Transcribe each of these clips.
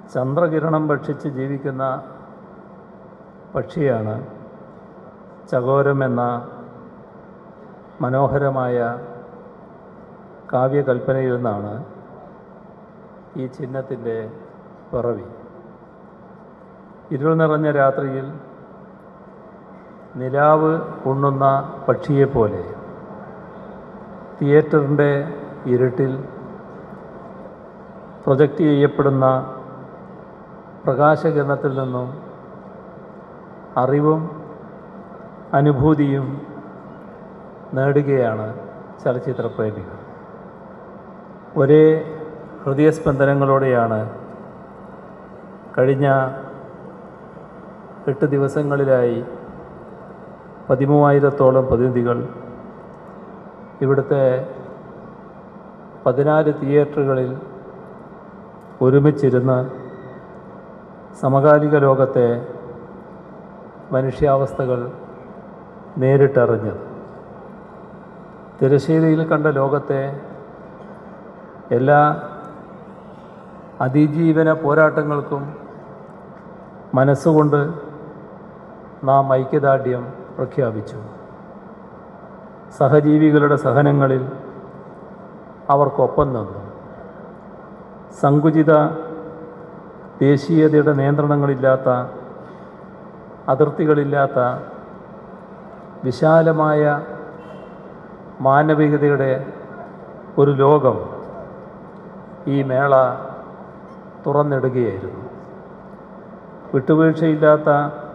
ചന്ദ്രകിരണം ഭക്ഷിച്ച് ജീവിക്കുന്ന പക്ഷിയാണ് ചകോരം എന്ന മനോഹരമായ കാവ്യകൽപ്പനയിൽ നിന്നാണ് ഈ ചിഹ്നത്തിൻ്റെ പിറവി ഇരുൾ നിറഞ്ഞ രാത്രിയിൽ നിലാവ് ഉണ്ണുന്ന പക്ഷിയെപ്പോലെ തിയേറ്ററിൻ്റെ ഇരുട്ടിൽ പ്രൊജക്റ്റ് ചെയ്യപ്പെടുന്ന പ്രകാശകിരണത്തിൽ നിന്നും അറിവും അനുഭൂതിയും നേടുകയാണ് ചലച്ചിത്രപ്രേമികൾ ഒരേ ഹൃദയസ്പന്ദനങ്ങളോടെയാണ് കഴിഞ്ഞ എട്ട് ദിവസങ്ങളിലായി പതിമൂവായിരത്തോളം പ്രതിനിധികൾ ഇവിടുത്തെ പതിനാല് തിയേറ്ററുകളിൽ ഒരുമിച്ചിരുന്ന് സമകാലിക ലോകത്തെ മനുഷ്യാവസ്ഥകൾ നേരിട്ടറിഞ്ഞത് തിരശ്ശീലയിൽ കണ്ട ലോകത്തെ എല്ലാ അതിജീവന പോരാട്ടങ്ങൾക്കും മനസ്സുകൊണ്ട് നാം ഐക്യദാർഢ്യം പ്രഖ്യാപിച്ചു സഹജീവികളുടെ സഹനങ്ങളിൽ അവർക്കൊപ്പം നിന്നു സങ്കുചിത ദേശീയതയുടെ നിയന്ത്രണങ്ങളില്ലാത്ത അതിർത്തികളില്ലാത്ത വിശാലമായ മാനവികതയുടെ ഒരു ലോകം ഈ മേള തുറന്നിടുകയായിരുന്നു വിട്ടുവീഴ്ചയില്ലാത്ത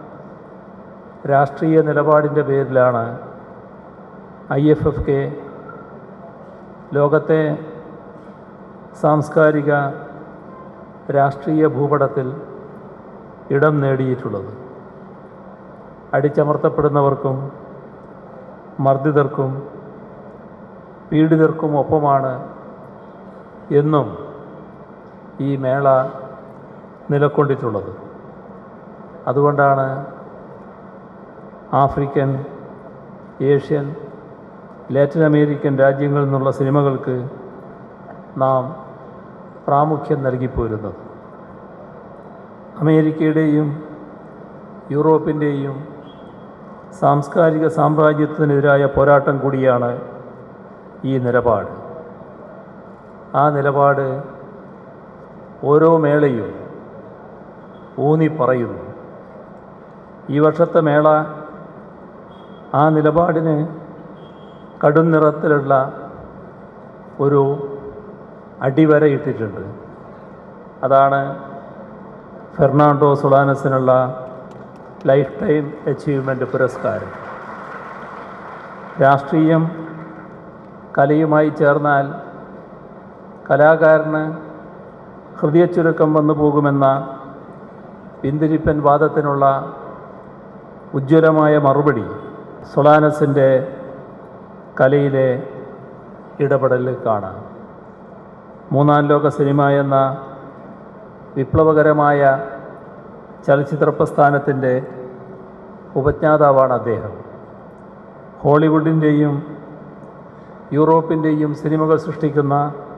രാഷ്ട്രീയ നിലപാടിൻ്റെ പേരിലാണ് ഐ എഫ് എഫ് കെ ലോകത്തെ സാംസ്കാരിക രാഷ്ട്രീയ ഭൂപടത്തിൽ ഇടം നേടിയിട്ടുള്ളത് അടിച്ചമർത്തപ്പെടുന്നവർക്കും മർദ്ദിതർക്കും പീഡിതർക്കും ഒപ്പമാണ് എന്നും ഈ മേള നിലക്കൊണ്ടിട്ടുള്ളത് അതുകൊണ്ടാണ് ആഫ്രിക്കൻ ഏഷ്യൻ ലാറ്റിൻ അമേരിക്കൻ രാജ്യങ്ങളിൽ നിന്നുള്ള സിനിമകൾക്ക് നാം പ്രാമുഖ്യം നൽകിപ്പോരുന്നത് അമേരിക്കയുടെയും യൂറോപ്പിൻ്റെയും സാംസ്കാരിക സാമ്രാജ്യത്തിനെതിരായ പോരാട്ടം കൂടിയാണ് ഈ നിലപാട് ആ നിലപാട് ഓരോ മേളയും ഊന്നി പറയുന്നു ഈ വർഷത്തെ മേള ആ നിലപാടിന് കടും നിറത്തിലുള്ള ഒരു അടിവരയിട്ടിട്ടുണ്ട് അതാണ് ഫെർണാണ്ടോ സുളാനസിനുള്ള ലൈഫ് ടൈം അച്ചീവ്മെൻറ്റ് പുരസ്കാരം രാഷ്ട്രീയം കലയുമായി ചേർന്നാൽ കലാകാരന് ഹൃദയച്ചുരുക്കം വന്നു പോകുമെന്ന പിന്തിരിപ്പൻ വാദത്തിനുള്ള ഉജ്ജ്വലമായ മറുപടി സൊളാനസിൻ്റെ കലയിലെ ഇടപെടലിൽ കാണാം മൂന്നാം ലോക സിനിമ എന്ന വിപ്ലവകരമായ ചലച്ചിത്ര പ്രസ്ഥാനത്തിൻ്റെ ഉപജ്ഞാതാവാണ് അദ്ദേഹം ഹോളിവുഡിൻ്റെയും യൂറോപ്പിൻ്റെയും സിനിമകൾ സൃഷ്ടിക്കുന്ന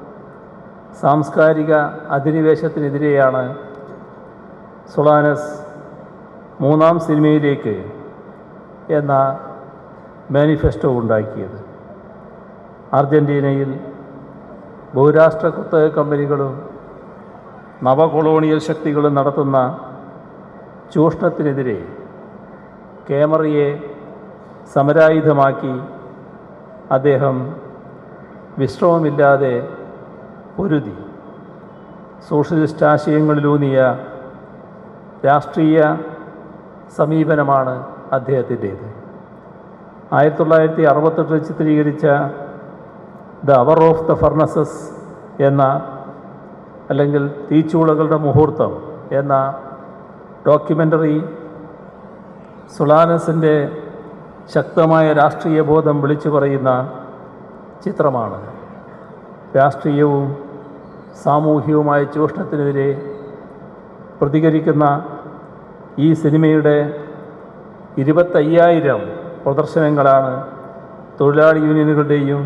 സാംസ്കാരിക അധിനിവേശത്തിനെതിരെയാണ് സൊളാനസ് മൂന്നാം സിനിമയിലേക്ക് എന്ന മാനിഫെസ്റ്റോ ഉണ്ടാക്കിയത് അർജൻറ്റീനയിൽ ബഹുരാഷ്ട്ര കുത്തക കമ്പനികളും നവകൊളോണിയൽ ശക്തികളും നടത്തുന്ന ചൂഷണത്തിനെതിരെ ക്യാമറയെ സമരായുധമാക്കി അദ്ദേഹം വിശ്രമമില്ലാതെ പൊരുതി സോഷ്യലിസ്റ്റ് ആശയങ്ങളിലൂന്നിയ രാഷ്ട്രീയ സമീപനമാണ് അദ്ദേഹത്തിൻ്റേത് ആയിരത്തി തൊള്ളായിരത്തി അറുപത്തെട്ടിൽ ചിത്രീകരിച്ച the hour of the furnaces എന്ന അല്ലെങ്കിൽ തീച്ചൂളകളുടെ മുഹൂർത്തം എന്ന ഡോക്യുമെൻ്ററി സുളാനസിൻ്റെ ശക്തമായ രാഷ്ട്രീയ ബോധം വിളിച്ചു പറയുന്ന ചിത്രമാണ് രാഷ്ട്രീയവും സാമൂഹികവുമായ ചൂഷണത്തിനെതിരെ പ്രതികരിക്കുന്ന ഈ സിനിമയുടെ ഇരുപത്തയ്യായിരം പ്രദർശനങ്ങളാണ് തൊഴിലാളി യൂണിയനുകളുടെയും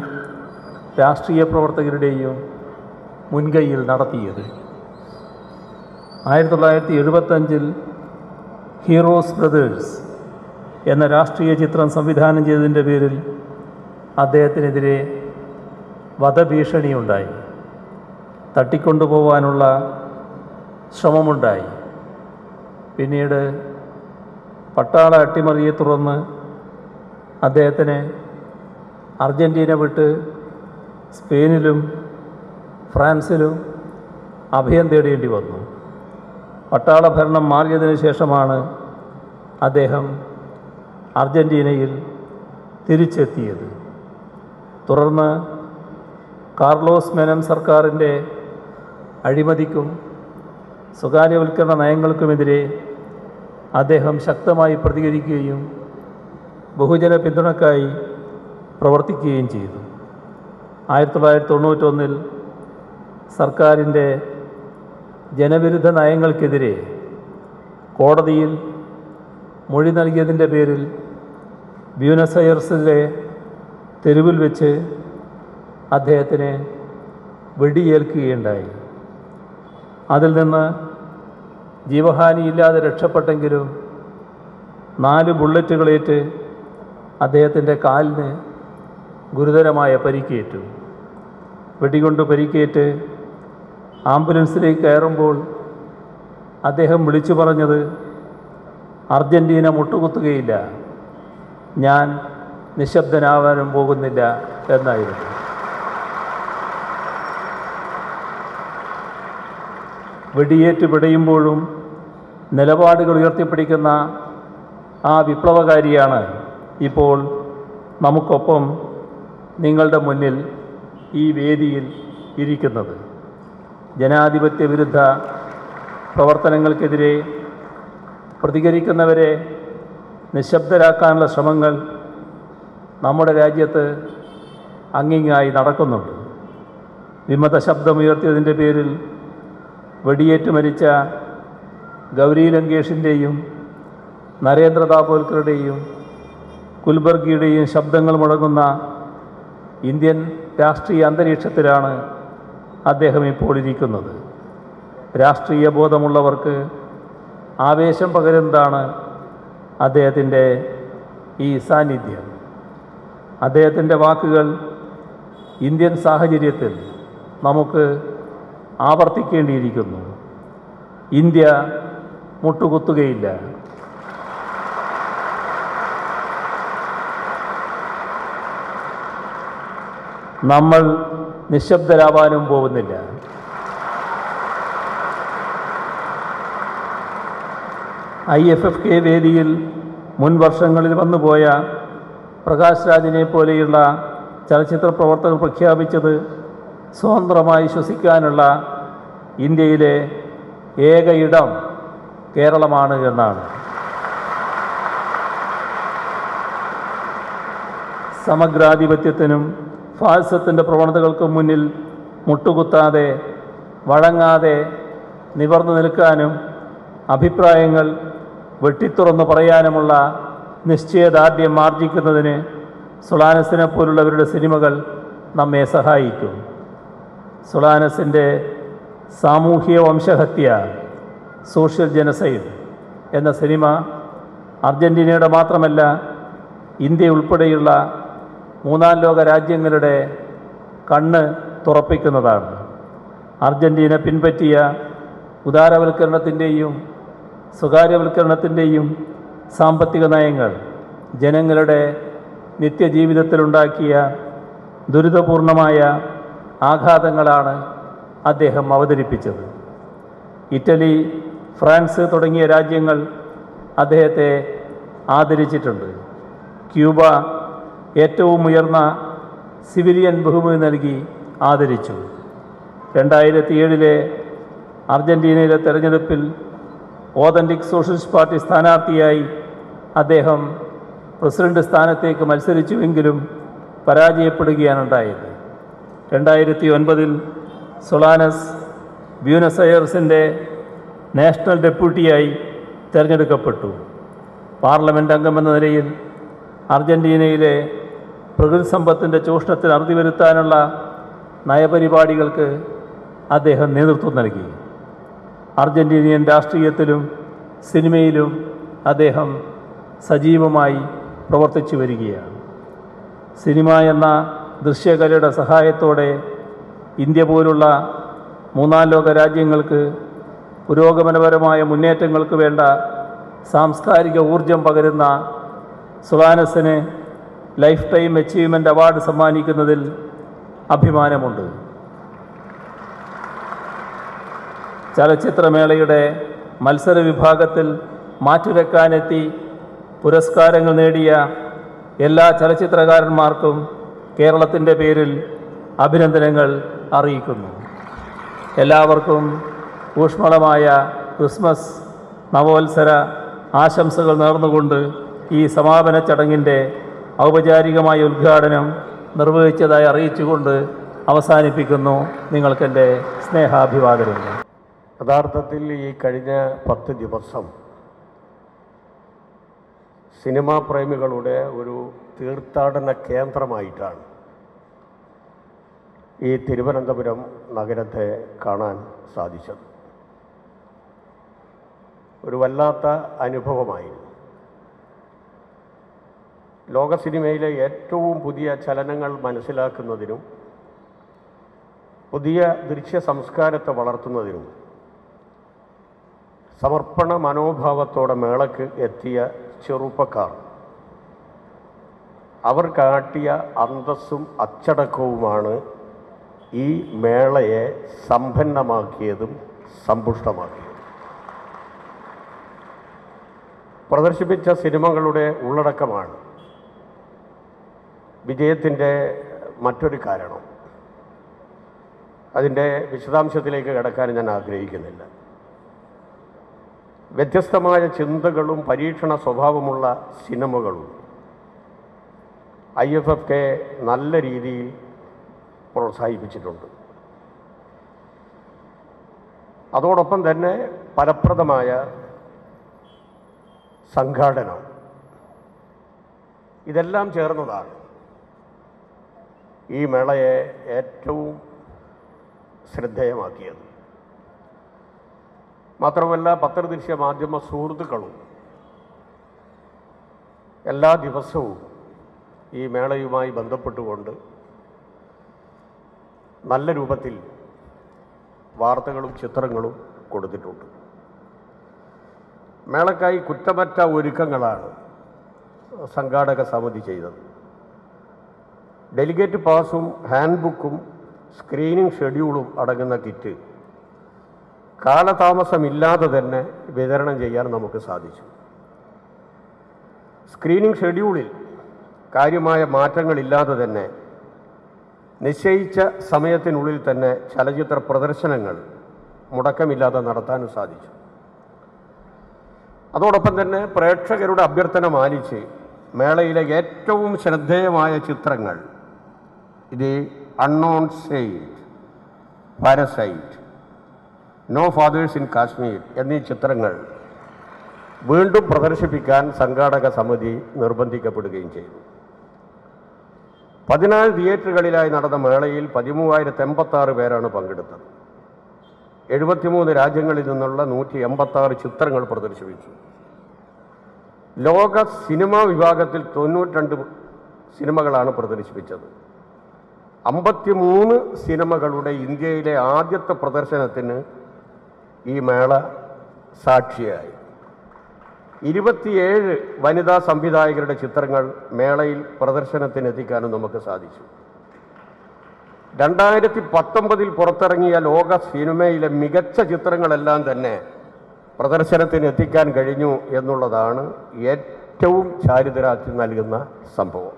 രാഷ്ട്രീയ പ്രവർത്തകരുടെയും മുൻകൈയിൽ നടത്തിയത് ആയിരത്തി തൊള്ളായിരത്തി എഴുപത്തഞ്ചിൽ ഹീറോസ് ബ്രദേഴ്സ് എന്ന രാഷ്ട്രീയ ചിത്രം സംവിധാനം ചെയ്തതിൻ്റെ പേരിൽ അദ്ദേഹത്തിനെതിരെ വധഭീഷണിയുണ്ടായി തട്ടിക്കൊണ്ടുപോകാനുള്ള ശ്രമമുണ്ടായി പിന്നീട് പട്ടാള അട്ടിമറിയെ തുടർന്ന് അദ്ദേഹത്തിന് അർജൻറ്റീന വിട്ട് സ്പെയിനിലും ഫ്രാൻസിലും അഭയം തേടേണ്ടി വന്നു പട്ടാള ഭരണം മാറിയതിനു ശേഷമാണ് അദ്ദേഹം അർജൻറ്റീനയിൽ തിരിച്ചെത്തിയത് തുടർന്ന് കാർലോസ് മെനം സർക്കാരിൻ്റെ അഴിമതിക്കും സ്വകാര്യവൽക്കരണ നയങ്ങൾക്കുമെതിരെ അദ്ദേഹം ശക്തമായി പ്രതികരിക്കുകയും ബഹുജന പിന്തുണക്കായി പ്രവർത്തിക്കുകയും ചെയ്തു ആയിരത്തി തൊള്ളായിരത്തി തൊണ്ണൂറ്റൊന്നിൽ സർക്കാരിൻ്റെ ജനവിരുദ്ധ നയങ്ങൾക്കെതിരെ കോടതിയിൽ മൊഴി നൽകിയതിൻ്റെ പേരിൽ ബ്യൂനസ് അയർസിലെ തെരുവിൽ വെച്ച് അദ്ദേഹത്തിന് വെടിയേൽക്കുകയുണ്ടായി അതിൽ നിന്ന് ജീവഹാനിയില്ലാതെ രക്ഷപ്പെട്ടെങ്കിലും നാല് ബുള്ളറ്റുകളേറ്റ് അദ്ദേഹത്തിൻ്റെ കാലിന് ഗുരുതരമായ പരിക്കേറ്റു വെടികൊണ്ട് പരിക്കേറ്റ് ആംബുലൻസിലേക്ക് കയറുമ്പോൾ അദ്ദേഹം വിളിച്ചു പറഞ്ഞത് അർജൻറ്റീന മുട്ടുകുത്തുകയില്ല ഞാൻ നിശബ്ദനാവാനും പോകുന്നില്ല എന്നായിരുന്നു വെടിയേറ്റ് പിടയുമ്പോഴും നിലപാടുകൾ ഉയർത്തിപ്പിടിക്കുന്ന ആ വിപ്ലവകാരിയാണ് ഇപ്പോൾ നമുക്കൊപ്പം നിങ്ങളുടെ മുന്നിൽ ഈ വേദിയിൽ ഇരിക്കുന്നത് ജനാധിപത്യ വിരുദ്ധ പ്രവർത്തനങ്ങൾക്കെതിരെ പ്രതികരിക്കുന്നവരെ നിശബ്ദരാക്കാനുള്ള ശ്രമങ്ങൾ നമ്മുടെ രാജ്യത്ത് അങ്ങിങ്ങായി നടക്കുന്നുണ്ട് വിമത ശബ്ദമുയർത്തിയതിൻ്റെ പേരിൽ വെടിയേറ്റ് മരിച്ച ഗൗരി ലങ്കേഷിൻ്റെയും നരേന്ദ്ര ദാബോൽക്കറുടെയും കുൽബർഗിയുടെയും ശബ്ദങ്ങൾ മുഴങ്ങുന്ന ഇന്ത്യൻ രാഷ്ട്രീയ അന്തരീക്ഷത്തിലാണ് അദ്ദേഹം ഇപ്പോൾ ഇരിക്കുന്നത് രാഷ്ട്രീയ ബോധമുള്ളവർക്ക് ആവേശം പകരുന്നതാണ് അദ്ദേഹത്തിൻ്റെ ഈ സാന്നിധ്യം അദ്ദേഹത്തിൻ്റെ വാക്കുകൾ ഇന്ത്യൻ സാഹചര്യത്തിൽ നമുക്ക് ആവർത്തിക്കേണ്ടിയിരിക്കുന്നു ഇന്ത്യ മുട്ടുകുത്തുകയില്ല നമ്മൾ നിശബ്ദരാവാനും പോകുന്നില്ല ഐ എഫ് എഫ് കെ വേദിയിൽ മുൻ വർഷങ്ങളിൽ വന്നുപോയ പ്രകാശ് രാജിനെ പോലെയുള്ള ചലച്ചിത്ര പ്രവർത്തകർ പ്രഖ്യാപിച്ചത് സ്വതന്ത്രമായി ശ്വസിക്കാനുള്ള ഇന്ത്യയിലെ ഏക ഇടം കേരളമാണ് എന്നാണ് സമഗ്രാധിപത്യത്തിനും ഫാസിസത്തിൻ്റെ പ്രവണതകൾക്കും മുന്നിൽ മുട്ടുകുത്താതെ വഴങ്ങാതെ നിവർന്നു നിൽക്കാനും അഭിപ്രായങ്ങൾ വെട്ടിത്തുറന്ന് പറയാനുമുള്ള നിശ്ചയദാർഢ്യം ആർജിക്കുന്നതിന് സുളാനസിനെ പോലുള്ളവരുടെ സിനിമകൾ നമ്മെ സഹായിക്കും സുളാനസിൻ്റെ സാമൂഹ്യ വംശഹത്യ സോഷ്യൽ ജനസൈഡ് എന്ന സിനിമ അർജൻറ്റീനയുടെ മാത്രമല്ല ഇന്ത്യ ഉൾപ്പെടെയുള്ള മൂന്നാം ലോക രാജ്യങ്ങളുടെ കണ്ണ് തുറപ്പിക്കുന്നതാണ് അർജൻറ്റീന പിൻപറ്റിയ ഉദാരവൽക്കരണത്തിൻ്റെയും സ്വകാര്യവൽക്കരണത്തിൻ്റെയും സാമ്പത്തിക നയങ്ങൾ ജനങ്ങളുടെ നിത്യജീവിതത്തിലുണ്ടാക്കിയ ദുരിതപൂർണമായ ആഘാതങ്ങളാണ് അദ്ദേഹം അവതരിപ്പിച്ചത് ഇറ്റലി ഫ്രാൻസ് തുടങ്ങിയ രാജ്യങ്ങൾ അദ്ദേഹത്തെ ആദരിച്ചിട്ടുണ്ട് ക്യൂബ ഏറ്റവും ഉയർന്ന സിവിലിയൻ ബഹുമതി നൽകി ആദരിച്ചു രണ്ടായിരത്തി ഏഴിലെ അർജൻറ്റീനയിലെ തെരഞ്ഞെടുപ്പിൽ ഓതൻറ്റിക് സോഷ്യലിസ്റ്റ് പാർട്ടി സ്ഥാനാർത്ഥിയായി അദ്ദേഹം പ്രസിഡന്റ് സ്ഥാനത്തേക്ക് മത്സരിച്ചുവെങ്കിലും പരാജയപ്പെടുകയാണ് ഉണ്ടായത് രണ്ടായിരത്തി ഒൻപതിൽ സൊളാനസ് ബ്യൂനസ് അയർസിൻ്റെ നാഷണൽ ഡെപ്യൂട്ടിയായി തിരഞ്ഞെടുക്കപ്പെട്ടു പാർലമെൻറ്റ് അംഗമെന്ന നിലയിൽ അർജൻറ്റീനയിലെ പ്രകൃതി സമ്പത്തിൻ്റെ ചൂഷണത്തിന് അറുതി വരുത്താനുള്ള നയപരിപാടികൾക്ക് അദ്ദേഹം നേതൃത്വം നൽകി അർജൻറ്റീനിയൻ രാഷ്ട്രീയത്തിലും സിനിമയിലും അദ്ദേഹം സജീവമായി പ്രവർത്തിച്ചു വരികയാണ് സിനിമ എന്ന ദൃശ്യകലയുടെ സഹായത്തോടെ ഇന്ത്യ പോലുള്ള മൂന്നാം ലോക രാജ്യങ്ങൾക്ക് പുരോഗമനപരമായ മുന്നേറ്റങ്ങൾക്ക് വേണ്ട സാംസ്കാരിക ഊർജം പകരുന്ന സുവാനസിന് ലൈഫ് ടൈം അച്ചീവ്മെൻ്റ് അവാർഡ് സമ്മാനിക്കുന്നതിൽ അഭിമാനമുണ്ട് ചലച്ചിത്രമേളയുടെ മത്സര വിഭാഗത്തിൽ മാറ്റുരക്കാനെത്തി പുരസ്കാരങ്ങൾ നേടിയ എല്ലാ ചലച്ചിത്രകാരന്മാർക്കും കേരളത്തിൻ്റെ പേരിൽ അഭിനന്ദനങ്ങൾ അറിയിക്കുന്നു എല്ലാവർക്കും ഊഷ്മളമായ ക്രിസ്മസ് നവവത്സര ആശംസകൾ നേർന്നുകൊണ്ട് ഈ സമാപന ചടങ്ങിൻ്റെ ഔപചാരികമായ ഉദ്ഘാടനം നിർവഹിച്ചതായി അറിയിച്ചുകൊണ്ട് അവസാനിപ്പിക്കുന്നു നിങ്ങൾക്കെൻ്റെ സ്നേഹാഭിവാദനങ്ങൾ യഥാർത്ഥത്തിൽ ഈ കഴിഞ്ഞ പത്ത് ദിവസം സിനിമാ പ്രേമികളുടെ ഒരു തീർത്ഥാടന കേന്ദ്രമായിട്ടാണ് ഈ തിരുവനന്തപുരം നഗരത്തെ കാണാൻ സാധിച്ചത് ഒരു വല്ലാത്ത അനുഭവമായിരുന്നു ലോക സിനിമയിലെ ഏറ്റവും പുതിയ ചലനങ്ങൾ മനസ്സിലാക്കുന്നതിനും പുതിയ ദൃശ്യ സംസ്കാരത്തെ വളർത്തുന്നതിനും സമർപ്പണ മനോഭാവത്തോടെ മേളക്ക് എത്തിയ ചെറുപ്പക്കാർ അവർ കാട്ടിയ അന്തസ്സും അച്ചടക്കവുമാണ് ഈ മേളയെ സമ്പന്നമാക്കിയതും സമ്പുഷ്ടമാക്കിയതും പ്രദർശിപ്പിച്ച സിനിമകളുടെ ഉള്ളടക്കമാണ് വിജയത്തിൻ്റെ മറ്റൊരു കാരണം അതിൻ്റെ വിശദാംശത്തിലേക്ക് കിടക്കാൻ ഞാൻ ആഗ്രഹിക്കുന്നില്ല വ്യത്യസ്തമായ ചിന്തകളും പരീക്ഷണ സ്വഭാവമുള്ള സിനിമകളും ഐ എഫ് എഫ് കെ നല്ല രീതിയിൽ പ്രോത്സാഹിപ്പിച്ചിട്ടുണ്ട് അതോടൊപ്പം തന്നെ ഫലപ്രദമായ സംഘാടനം ഇതെല്ലാം ചേർന്നതാണ് ഈ മേളയെ ഏറ്റവും ശ്രദ്ധേയമാക്കിയത് മാത്രമല്ല പത്രദൃശ്യ മാധ്യമ സുഹൃത്തുക്കളും എല്ലാ ദിവസവും ഈ മേളയുമായി ബന്ധപ്പെട്ടുകൊണ്ട് നല്ല രൂപത്തിൽ വാർത്തകളും ചിത്രങ്ങളും കൊടുത്തിട്ടുണ്ട് മേളക്കായി കുറ്റമറ്റ ഒരുക്കങ്ങളാണ് സംഘാടക സമിതി ചെയ്തത് ഡെലിഗേറ്റ് പാസും ഹാൻഡ് ബുക്കും സ്ക്രീനിങ് ഷെഡ്യൂളും അടങ്ങുന്ന കിറ്റ് കാലതാമസമില്ലാതെ തന്നെ വിതരണം ചെയ്യാൻ നമുക്ക് സാധിച്ചു സ്ക്രീനിങ് ഷെഡ്യൂളിൽ കാര്യമായ മാറ്റങ്ങളില്ലാതെ തന്നെ നിശ്ചയിച്ച സമയത്തിനുള്ളിൽ തന്നെ ചലച്ചിത്ര പ്രദർശനങ്ങൾ മുടക്കമില്ലാതെ നടത്താനും സാധിച്ചു അതോടൊപ്പം തന്നെ പ്രേക്ഷകരുടെ അഭ്യർത്ഥന മാനിച്ച് മേളയിലെ ഏറ്റവും ശ്രദ്ധേയമായ ചിത്രങ്ങൾ ഇത് unknown saint parasite no fathers in Kashmir എന്നീ ചിത്രങ്ങൾ വീണ്ടും പ്രദർശിപ്പിക്കാൻ സംഘാടക സമിതി നിർബന്ധിക്കപ്പെടുകയും ചെയ്തു പതിനാല് തിയേറ്ററുകളിലായി നടന്ന മേളയിൽ പതിമൂവായിരത്തി എൺപത്തി ആറ് പേരാണ് പങ്കെടുത്തത് എഴുപത്തിമൂന്ന് രാജ്യങ്ങളിൽ നിന്നുള്ള നൂറ്റി എൺപത്തി ആറ് ചിത്രങ്ങൾ പ്രദർശിപ്പിച്ചു ലോക സിനിമാ വിഭാഗത്തിൽ തൊണ്ണൂറ്റിരണ്ട് സിനിമകളാണ് പ്രദർശിപ്പിച്ചത് അമ്പത്തിമൂന്ന് സിനിമകളുടെ ഇന്ത്യയിലെ ആദ്യത്തെ പ്രദർശനത്തിന് ഈ മേള സാക്ഷിയായി ഇരുപത്തിയേഴ് വനിതാ സംവിധായകരുടെ ചിത്രങ്ങൾ മേളയിൽ പ്രദർശനത്തിന് എത്തിക്കാനും നമുക്ക് സാധിച്ചു രണ്ടായിരത്തി പത്തൊമ്പതിൽ പുറത്തിറങ്ങിയ ലോക സിനിമയിലെ മികച്ച ചിത്രങ്ങളെല്ലാം തന്നെ പ്രദർശനത്തിന് എത്തിക്കാൻ കഴിഞ്ഞു എന്നുള്ളതാണ് ഏറ്റവും ചാരിതരാക്കി നൽകുന്ന സംഭവം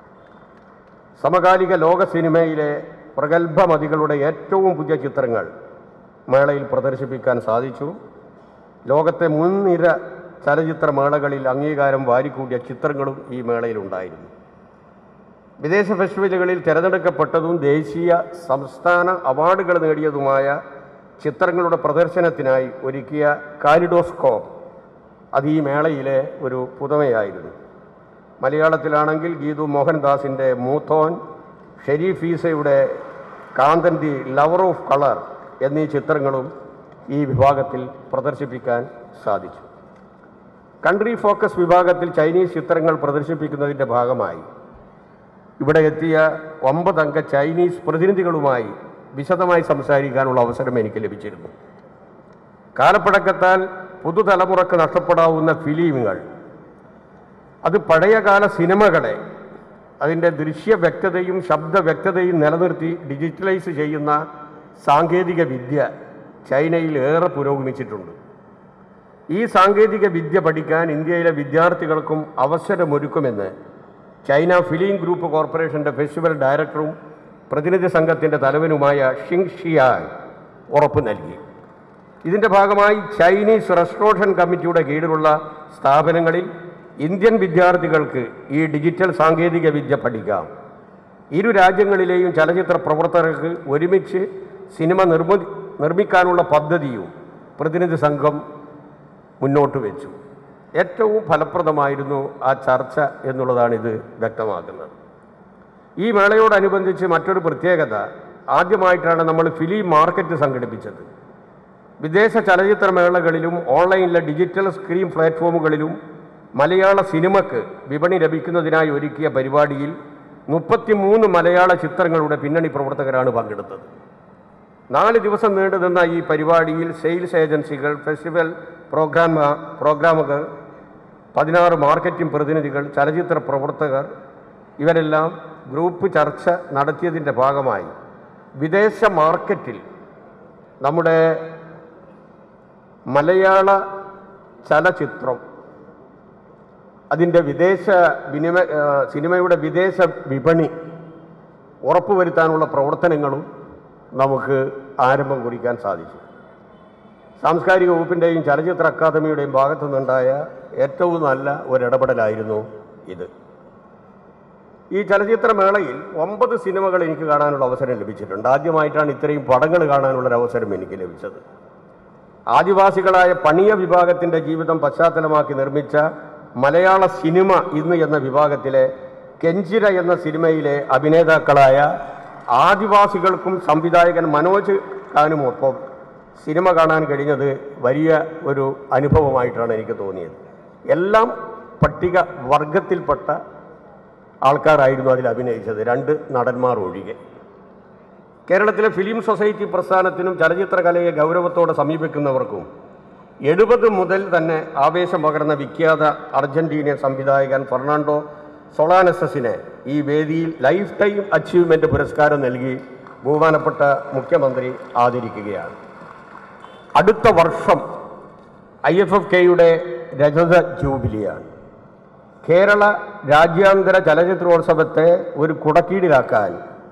സമകാലിക ലോക സിനിമയിലെ പ്രഗത്ഭമതികളുടെ ഏറ്റവും പുതിയ ചിത്രങ്ങൾ മേളയിൽ പ്രദർശിപ്പിക്കാൻ സാധിച്ചു ലോകത്തെ മുൻനിര ചലച്ചിത്ര മേളകളിൽ അംഗീകാരം വാരിക്കൂട്ടിയ ചിത്രങ്ങളും ഈ മേളയിലുണ്ടായിരുന്നു വിദേശ ഫെസ്റ്റിവലുകളിൽ തിരഞ്ഞെടുക്കപ്പെട്ടതും ദേശീയ സംസ്ഥാന അവാർഡുകൾ നേടിയതുമായ ചിത്രങ്ങളുടെ പ്രദർശനത്തിനായി ഒരുക്കിയ കാലിഡോസ്കോപ്പ് അത് ഈ മേളയിലെ ഒരു പുതുമയായിരുന്നു മലയാളത്തിലാണെങ്കിൽ ഗീതു മോഹൻദാസിൻ്റെ മൂത്തോൻ ഷെരീഫ് ഈസയുടെ Kanthan the lover of colour എന്നീ ചിത്രങ്ങളും ഈ വിഭാഗത്തിൽ പ്രദർശിപ്പിക്കാൻ സാധിച്ചു കൺട്രി ഫോക്കസ് വിഭാഗത്തിൽ ചൈനീസ് ചിത്രങ്ങൾ പ്രദർശിപ്പിക്കുന്നതിൻ്റെ ഭാഗമായി ഇവിടെ എത്തിയ ഒമ്പതംഗ ചൈനീസ് പ്രതിനിധികളുമായി വിശദമായി സംസാരിക്കാനുള്ള അവസരം എനിക്ക് ലഭിച്ചിരുന്നു കാലപ്പഴക്കത്താൽ പുതുതലമുറക്ക് നഷ്ടപ്പെടാവുന്ന ഫിലിമുകൾ അത് പഴയകാല സിനിമകളെ അതിൻ്റെ ദൃശ്യ വ്യക്തതയും ശബ്ദ വ്യക്തതയും നിലനിർത്തി ഡിജിറ്റലൈസ് ചെയ്യുന്ന സാങ്കേതിക വിദ്യ ചൈനയിൽ ഏറെ പുരോഗമിച്ചിട്ടുണ്ട് ഈ സാങ്കേതിക വിദ്യ പഠിക്കാൻ ഇന്ത്യയിലെ വിദ്യാർത്ഥികൾക്കും അവസരമൊരുക്കുമെന്ന് ചൈന ഫിലിം ഗ്രൂപ്പ് കോർപ്പറേഷൻ്റെ ഫെസ്റ്റിവൽ ഡയറക്ടറും പ്രതിനിധി സംഘത്തിൻ്റെ തലവനുമായ ഷിങ് ഷിയാങ് ഉറപ്പ് നൽകി ഇതിൻ്റെ ഭാഗമായി ചൈനീസ് റെസ്റ്റോറേഷൻ കമ്മിറ്റിയുടെ കീഴിലുള്ള സ്ഥാപനങ്ങളിൽ ഇന്ത്യൻ വിദ്യാർത്ഥികൾക്ക് ഈ ഡിജിറ്റൽ സാങ്കേതിക വിദ്യ പഠിക്കാം ഇരു രാജ്യങ്ങളിലെയും ചലച്ചിത്ര പ്രവർത്തകർക്ക് ഒരുമിച്ച് സിനിമ നിർമ്മി നിർമ്മിക്കാനുള്ള പദ്ധതിയും പ്രതിനിധി സംഘം മുന്നോട്ട് വെച്ചു ഏറ്റവും ഫലപ്രദമായിരുന്നു ആ ചർച്ച എന്നുള്ളതാണ് ഇത് വ്യക്തമാക്കുന്നത് ഈ മേളയോടനുബന്ധിച്ച് മറ്റൊരു പ്രത്യേകത ആദ്യമായിട്ടാണ് നമ്മൾ ഫിലിം മാർക്കറ്റ് സംഘടിപ്പിച്ചത് വിദേശ ചലച്ചിത്ര മേളകളിലും ഓൺലൈനിലെ ഡിജിറ്റൽ സ്ക്രീൻ പ്ലാറ്റ്ഫോമുകളിലും മലയാള സിനിമയ്ക്ക് വിപണി ലഭിക്കുന്നതിനായി ഒരുക്കിയ പരിപാടിയിൽ മുപ്പത്തിമൂന്ന് മലയാള ചിത്രങ്ങളുടെ പിന്നണി പ്രവർത്തകരാണ് പങ്കെടുത്തത് നാല് ദിവസം നീണ്ടു നിന്ന ഈ പരിപാടിയിൽ സെയിൽസ് ഏജൻസികൾ ഫെസ്റ്റിവൽ പ്രോഗ്രാമ പ്രോഗ്രാമുകൾ പതിനാറ് മാർക്കറ്റിംഗ് പ്രതിനിധികൾ ചലച്ചിത്ര പ്രവർത്തകർ ഇവരെല്ലാം ഗ്രൂപ്പ് ചർച്ച നടത്തിയതിൻ്റെ ഭാഗമായി വിദേശ മാർക്കറ്റിൽ നമ്മുടെ മലയാള ചലച്ചിത്രം അതിൻ്റെ വിദേശ വിനിമയ ആ, സിനിമയുടെ വിദേശ വിപണി ഉറപ്പുവരുത്താനുള്ള പ്രവർത്തനങ്ങളും നമുക്ക് ആരംഭം കുറിക്കാൻ സാധിച്ചു സാംസ്കാരിക വകുപ്പിൻ്റെയും ചലച്ചിത്ര അക്കാദമിയുടെയും ഭാഗത്തു നിന്നുണ്ടായ ഏറ്റവും നല്ല ഒരിടപെടലായിരുന്നു ഇത് ഈ ചലച്ചിത്ര മേളയിൽ ഒമ്പത് സിനിമകൾ എനിക്ക് കാണാനുള്ള അവസരം ലഭിച്ചിട്ടുണ്ട് ആദ്യമായിട്ടാണ് ഇത്രയും പടങ്ങൾ കാണാനുള്ള ഒരു അവസരം എനിക്ക് ലഭിച്ചത് ആദിവാസികളായ പണിയ വിഭാഗത്തിൻ്റെ ജീവിതം പശ്ചാത്തലമാക്കി നിർമ്മിച്ച മലയാള സിനിമ ഇന്ന് എന്ന വിഭാഗത്തിലെ കെഞ്ചിര എന്ന സിനിമയിലെ അഭിനേതാക്കളായ ആദിവാസികൾക്കും സംവിധായകൻ മനോജ് ഖാനുമൊപ്പം സിനിമ കാണാൻ കഴിഞ്ഞത് വലിയ ഒരു അനുഭവമായിട്ടാണ് എനിക്ക് തോന്നിയത് എല്ലാം പട്ടിക വർഗത്തിൽപ്പെട്ട ആൾക്കാരായിരുന്നു അതിൽ അഭിനയിച്ചത് രണ്ട് നടന്മാർ ഒഴികെ കേരളത്തിലെ ഫിലിം സൊസൈറ്റി പ്രസ്ഥാനത്തിനും ചലച്ചിത്ര കലയെ ഗൗരവത്തോടെ സമീപിക്കുന്നവർക്കും എഴുപത് മുതൽ തന്നെ ആവേശം പകർന്ന വിഖ്യാത അർജന്റീനിയൻ സംവിധായകൻ ഫെർണാണ്ടോ സൊളാനസസിനെ ഈ വേദിയിൽ ലൈഫ് ടൈം അച്ചീവ്മെൻ്റ് പുരസ്കാരം നൽകി ബഹുമാനപ്പെട്ട മുഖ്യമന്ത്രി ആദരിക്കുകയാണ് അടുത്ത വർഷം ഐ എഫ് എഫ് കെയുടെ രജത ജൂബിലിയാണ് കേരള രാജ്യാന്തര ചലച്ചിത്രോത്സവത്തെ ഒരു കുടക്കീടിലാക്കാൻ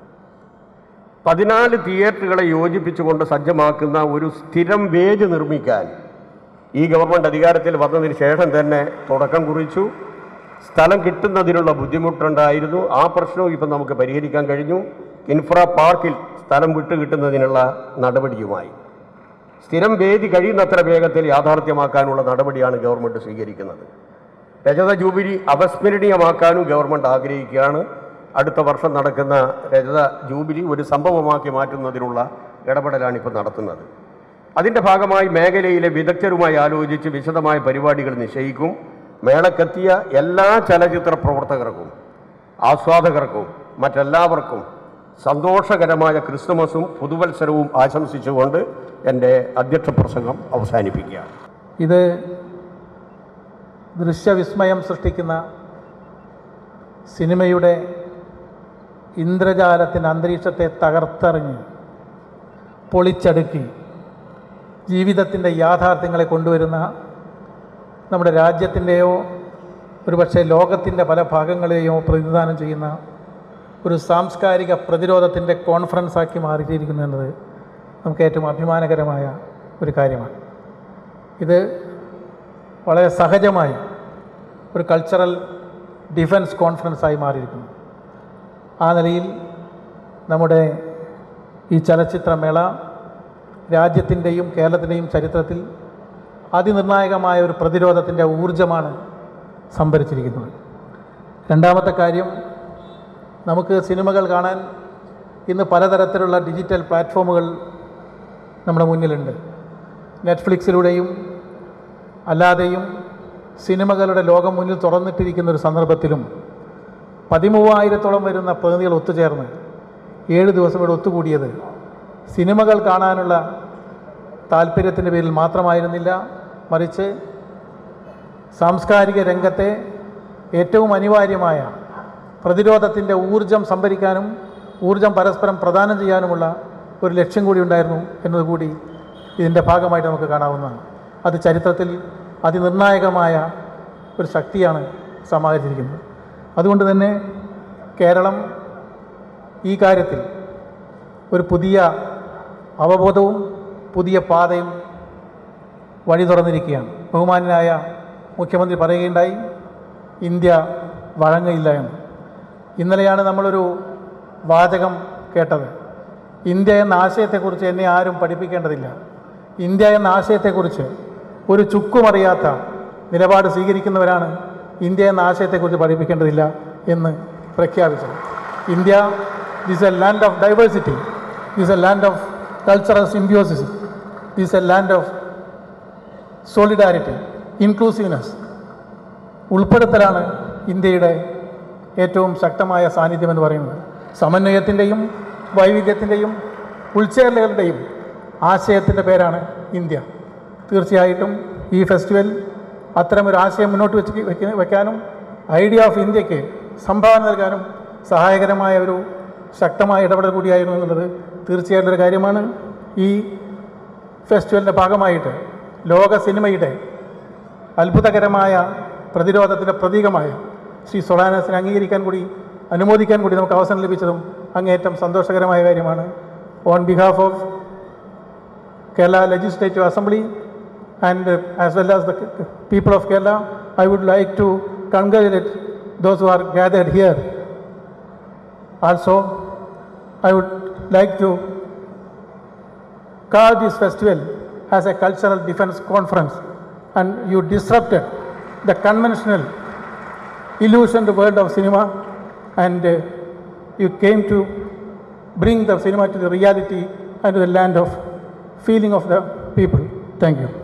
പതിനാല് തിയേറ്ററുകളെ യോജിപ്പിച്ചുകൊണ്ട് സജ്ജമാക്കുന്ന ഒരു സ്ഥിരം വേദി നിർമ്മിക്കാൻ ഈ ഗവൺമെൻറ് അധികാരത്തിൽ വന്നതിന് ശേഷം തന്നെ തുടക്കം കുറിച്ചു സ്ഥലം കിട്ടുന്നതിനുള്ള ബുദ്ധിമുട്ടുണ്ടായിരുന്നു ആ പ്രശ്നവും ഇപ്പം നമുക്ക് പരിഹരിക്കാൻ കഴിഞ്ഞു ഇൻഫ്ര പാർക്കിൽ സ്ഥലം വിട്ടു കിട്ടുന്നതിനുള്ള നടപടിയുമായി സ്ഥിരം വേദി കഴിയുന്നത്ര വേഗത്തിൽ യാഥാർത്ഥ്യമാക്കാനുള്ള നടപടിയാണ് ഗവൺമെൻറ് സ്വീകരിക്കുന്നത് രജത ജൂബിലി അപസ്മരണീയമാക്കാനും ഗവൺമെൻറ് ആഗ്രഹിക്കുകയാണ് അടുത്ത വർഷം നടക്കുന്ന രജത ജൂബിലി ഒരു സംഭവമാക്കി മാറ്റുന്നതിനുള്ള ഇടപെടലാണ് ഇപ്പോൾ നടത്തുന്നത് അതിൻ്റെ ഭാഗമായി മേഖലയിലെ വിദഗ്ധരുമായി ആലോചിച്ച് വിശദമായ പരിപാടികൾ നിശ്ചയിക്കും മേളക്കെത്തിയ എല്ലാ ചലച്ചിത്ര പ്രവർത്തകർക്കും ആസ്വാദകർക്കും മറ്റെല്ലാവർക്കും സന്തോഷകരമായ ക്രിസ്തുമസും പുതുവത്സരവും ആശംസിച്ചുകൊണ്ട് എൻ്റെ അധ്യക്ഷ പ്രസംഗം അവസാനിപ്പിക്കുകയാണ് ഇത് ദൃശ്യവിസ്മയം സൃഷ്ടിക്കുന്ന സിനിമയുടെ ഇന്ദ്രജാലത്തിൻ്റെ അന്തരീക്ഷത്തെ തകർത്തെറിഞ്ഞ് പൊളിച്ചടുക്കി ജീവിതത്തിൻ്റെ യാഥാർത്ഥ്യങ്ങളെ കൊണ്ടുവരുന്ന നമ്മുടെ രാജ്യത്തിൻ്റെയോ ഒരുപക്ഷെ ലോകത്തിൻ്റെ പല ഭാഗങ്ങളെയോ പ്രതിനിധാനം ചെയ്യുന്ന ഒരു സാംസ്കാരിക പ്രതിരോധത്തിൻ്റെ കോൺഫറൻസാക്കി മാറിയിരിക്കുന്നു എന്നത് നമുക്ക് ഏറ്റവും അഭിമാനകരമായ ഒരു കാര്യമാണ് ഇത് വളരെ സഹജമായി ഒരു കൾച്ചറൽ ഡിഫൻസ് കോൺഫറൻസായി മാറിയിരിക്കുന്നു ആ നിലയിൽ നമ്മുടെ ഈ ചലച്ചിത്രമേള രാജ്യത്തിൻ്റെയും കേരളത്തിൻ്റെയും ചരിത്രത്തിൽ അതിനിർണായകമായ ഒരു പ്രതിരോധത്തിൻ്റെ ഊർജമാണ് സംഭരിച്ചിരിക്കുന്നത് രണ്ടാമത്തെ കാര്യം നമുക്ക് സിനിമകൾ കാണാൻ ഇന്ന് പലതരത്തിലുള്ള ഡിജിറ്റൽ പ്ലാറ്റ്ഫോമുകൾ നമ്മുടെ മുന്നിലുണ്ട് നെറ്റ്ഫ്ലിക്സിലൂടെയും അല്ലാതെയും സിനിമകളുടെ ലോകം മുന്നിൽ തുറന്നിട്ടിരിക്കുന്ന ഒരു സന്ദർഭത്തിലും പതിമൂവായിരത്തോളം വരുന്ന പ്രതിനിധികൾ ഒത്തുചേർന്ന് ഏഴ് ദിവസം ഇവിടെ ഒത്തുകൂടിയത് സിനിമകൾ കാണാനുള്ള താല്പര്യത്തിൻ്റെ പേരിൽ മാത്രമായിരുന്നില്ല മറിച്ച് സാംസ്കാരിക രംഗത്തെ ഏറ്റവും അനിവാര്യമായ പ്രതിരോധത്തിൻ്റെ ഊർജം സംഭരിക്കാനും ഊർജം പരസ്പരം പ്രദാനം ചെയ്യാനുമുള്ള ഒരു ലക്ഷ്യം കൂടി ഉണ്ടായിരുന്നു എന്നതുകൂടി ഇതിൻ്റെ ഭാഗമായിട്ട് നമുക്ക് കാണാവുന്നതാണ് അത് ചരിത്രത്തിൽ അതിനിർണായകമായ ഒരു ശക്തിയാണ് സമാഹരിച്ചിരിക്കുന്നത് അതുകൊണ്ട് തന്നെ കേരളം ഈ കാര്യത്തിൽ ഒരു പുതിയ അവബോധവും പുതിയ പാതയും വഴി തുറന്നിരിക്കുകയാണ് ബഹുമാനായ മുഖ്യമന്ത്രി പറയുകയുണ്ടായി ഇന്ത്യ വഴങ്ങയില്ല എന്ന് ഇന്നലെയാണ് നമ്മളൊരു വാചകം കേട്ടത് ഇന്ത്യ എന്ന ആശയത്തെക്കുറിച്ച് എന്നെ ആരും പഠിപ്പിക്കേണ്ടതില്ല ഇന്ത്യ എന്ന ആശയത്തെക്കുറിച്ച് ഒരു ചുക്കുമറിയാത്ത നിലപാട് സ്വീകരിക്കുന്നവരാണ് ഇന്ത്യ എന്ന ആശയത്തെക്കുറിച്ച് പഠിപ്പിക്കേണ്ടതില്ല എന്ന് പ്രഖ്യാപിച്ചത് India is a land of diversity is a land of cultural symbiosis is a land of solidarity inclusiveness ഉൾപ്പെടുത്തലാണ് ഇന്ത്യയുടെ ഏറ്റവും ശക്തമായ സാന്നിധ്യം എന്ന് പറയുന്നത് സമന്വയത്തിൻ്റെയും വൈവിധ്യത്തിൻ്റെയും ഉൾച്ചേരലുകളുടെയും ആശയത്തിൻ്റെ പേരാണ് ഇന്ത്യ തീർച്ചയായിട്ടും ഈ ഫെസ്റ്റിവൽ അത്തരമൊരു ആശയം മുന്നോട്ട് വെച്ച് വെക്ക- വെക്കാനും ഐഡിയ ഓഫ് ഇന്ത്യക്ക് സംഭാവന നൽകാനും സഹായകരമായ ഒരു ശക്തമായ ഇടപെടൽ കൂടിയായിരുന്നു എന്നുള്ളത് തീർച്ചയായിട്ടും ഒരു കാര്യമാണ് ഈ ഫെസ്റ്റിവലിൻ്റെ ഭാഗമായിട്ട് ലോക സിനിമയുടെ അത്ഭുതകരമായ പ്രതിരോധത്തിൻ്റെ പ്രതീകമായ ശ്രീ സൊളാനസിനെ അംഗീകരിക്കാൻ കൂടി അനുമോദിക്കാൻ കൂടി നമുക്ക് അവസരം ലഭിച്ചതും അങ്ങേയറ്റം സന്തോഷകരമായ കാര്യമാണ് on behalf of Kerala legislative assembly and as well as the people of Kerala I would like to congratulate those who are gathered here also I would like to carved this festival as a cultural defense conference and you disrupted the conventional illusioned world of cinema and uh, you came to bring the cinema to the reality and to the land of feeling of the people. Thank you.